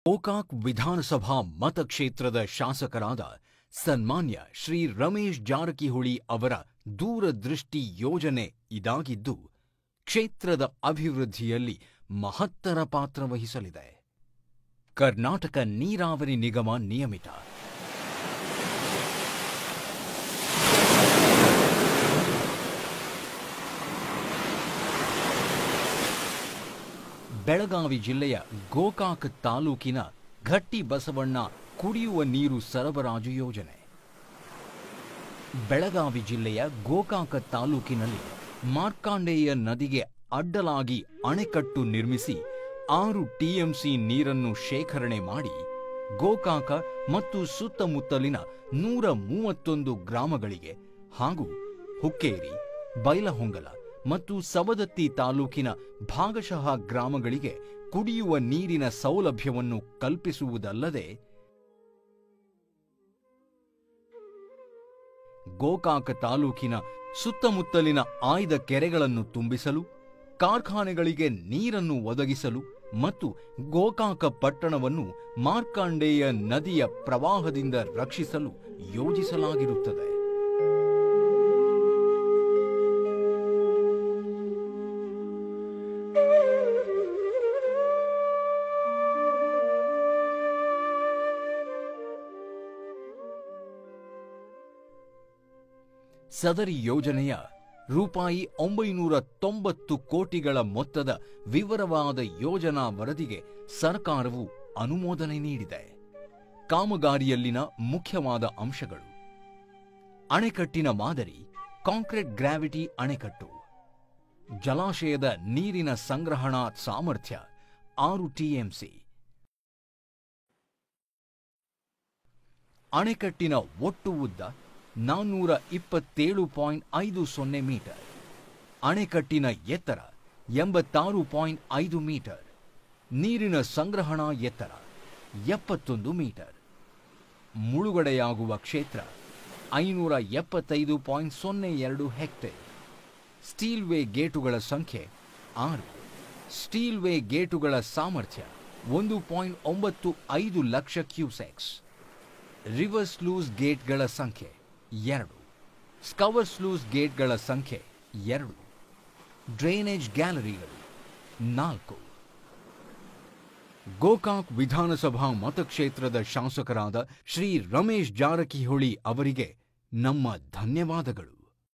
ಗೋಕಾಕ್ ವಿಧಾನಸಭಾ ಮತಕ್ಷೇತ್ರದ ಶಾಸಕರಾದ ಸನ್ಮಾನ್ಯ ಶ್ರೀ ರಮೇಶ್ ಜಾರಕಿಹೊಳಿ ಅವರ ದೂರದೃಷ್ಟಿ ಯೋಜನೆ ಇದಾಗಿದ್ದು ಕ್ಷೇತ್ರದ ಅಭಿವೃದ್ಧಿಯಲ್ಲಿ ಮಹತ್ತರ ಪಾತ್ರ ವಹಿಸಲಿದೆ ಕರ್ನಾಟಕ ನೀರಾವರಿ ನಿಗಮ ನಿಯಮಿತ ಬೆಳಗಾವಿ ಜಿಲ್ಲೆಯ ಗೋಕಾಕ್ ತಾಲೂಕಿನ ಘಟ್ಟಿ ಬಸವಣ್ಣ ಕುಡಿಯುವ ನೀರು ಸರಬರಾಜು ಯೋಜನೆ ಬೆಳಗಾವಿ ಜಿಲ್ಲೆಯ ಗೋಕಾಕ ತಾಲೂಕಿನಲ್ಲಿ ಮಾರ್ಕಾಂಡೇಯ ನದಿಗೆ ಅಡ್ಡಲಾಗಿ ಅಣೆಕಟ್ಟು ನಿರ್ಮಿಸಿ ಆರು ಟಿಎಂಸಿ ನೀರನ್ನು ಶೇಖರಣೆ ಮಾಡಿ ಗೋಕಾಕ ಮತ್ತು ಸುತ್ತಮುತ್ತಲಿನ ನೂರ ಮೂವತ್ತೊಂದು ಗ್ರಾಮಗಳಿಗೆ ಹಾಗೂ ಹುಕ್ಕೇರಿ ಬೈಲಹೊಂಗಲ ಮತ್ತು ಸವದತ್ತಿ ತಾಲೂಕಿನ ಭಾಗಶಃ ಗ್ರಾಮಗಳಿಗೆ ಕುಡಿಯುವ ನೀರಿನ ಸೌಲಭ್ಯವನ್ನು ಕಲ್ಪಿಸುವುದಲ್ಲದೆ ಗೋಕಾಕ ತಾಲೂಕಿನ ಸುತ್ತಮುತ್ತಲಿನ ಆಯ್ದ ಕೆರೆಗಳನ್ನು ತುಂಬಿಸಲು ಕಾರ್ಖಾನೆಗಳಿಗೆ ನೀರನ್ನು ಒದಗಿಸಲು ಮತ್ತು ಗೋಕಾಕ ಪಟ್ಟಣವನ್ನು ಮಾರ್ಕಾಂಡೇಯ ನದಿಯ ಪ್ರವಾಹದಿಂದ ರಕ್ಷಿಸಲು ಯೋಜಿಸಲಾಗಿರುತ್ತದೆ ಸದರಿ ಯೋಜನೆಯ ರೂಪಾಯಿ ಒಂಬೈನೂರ ತೊಂಬತ್ತು ಕೋಟಿಗಳ ಮೊತ್ತದ ವಿವರವಾದ ಯೋಜನಾ ವರದಿಗೆ ಸರ್ಕಾರವು ಅನುಮೋದನೆ ನೀಡಿದೆ ಕಾಮಗಾರಿಯಲ್ಲಿನ ಮುಖ್ಯವಾದ ಅಂಶಗಳು ಅಣೆಕಟ್ಟಿನ ಮಾದರಿ ಕಾಂಕ್ರೀಟ್ ಗ್ರಾವಿಟಿ ಅಣೆಕಟ್ಟು ಜಲಾಶಯದ ನೀರಿನ ಸಂಗ್ರಹಣಾ ಸಾಮರ್ಥ್ಯ ಆರು ಟಿಎಂಸಿ ಅಣೆಕಟ್ಟಿನ ಒಟ್ಟು ಉದ್ದ ನಾನ್ನೂರ ಇಪ್ಪತ್ತೇಳು ಪಾಯಿಂಟ್ ಐದು ಸೊನ್ನೆ ಮೀಟರ್ ಅಣೆಕಟ್ಟಿನ ಎತ್ತರ ಎಂಬತ್ತಾರು ಪಾಯಿಂಟ್ ಐದು ಮೀಟರ್ ನೀರಿನ ಸಂಗ್ರಹಣಾ ಎತ್ತರ ಎಪ್ಪತ್ತೊಂದು ಮೀಟರ್ ಮುಳುಗಡೆಯಾಗುವ ಕ್ಷೇತ್ರ ಐನೂರ ಎಪ್ಪತ್ತೈದು ಪಾಯಿಂಟ್ ಸೊನ್ನೆ ಎರಡು ಹೆಕ್ಟೇರ್ ಸ್ಟೀಲ್ ವೇ ಗೇಟುಗಳ ಸಂಖ್ಯೆ ಆರು ಸ್ಟೀಲ್ ವೇ ಗೇಟುಗಳ ಸಾಮರ್ಥ್ಯ ಒಂದು ಪಾಯಿಂಟ್ ಒಂಬತ್ತು ಐದು ಲಕ್ಷ ಕ್ಯೂಸೆಕ್ಸ್ ರಿವರ್ಸ್ ಲೂಸ್ ಗೇಟ್ಗಳ ಸಂಖ್ಯೆ ಎರಡು ಸ್ಕವರ್ ಸ್ಲೂಸ್ ಗೇಟ್ಗಳ ಸಂಖ್ಯೆ ಎರಡು ಡ್ರೈನೇಜ್ ಗ್ಯಾಲರಿಗಳು ನಾಲ್ಕು ಗೋಕಾಕ್ ವಿಧಾನಸಭಾ ಮತಕ್ಷೇತ್ರದ ಶಾಸಕರಾದ ಶ್ರೀ ರಮೇಶ್ ಜಾರಕಿಹೊಳಿ ಅವರಿಗೆ ನಮ್ಮ ಧನ್ಯವಾದಗಳು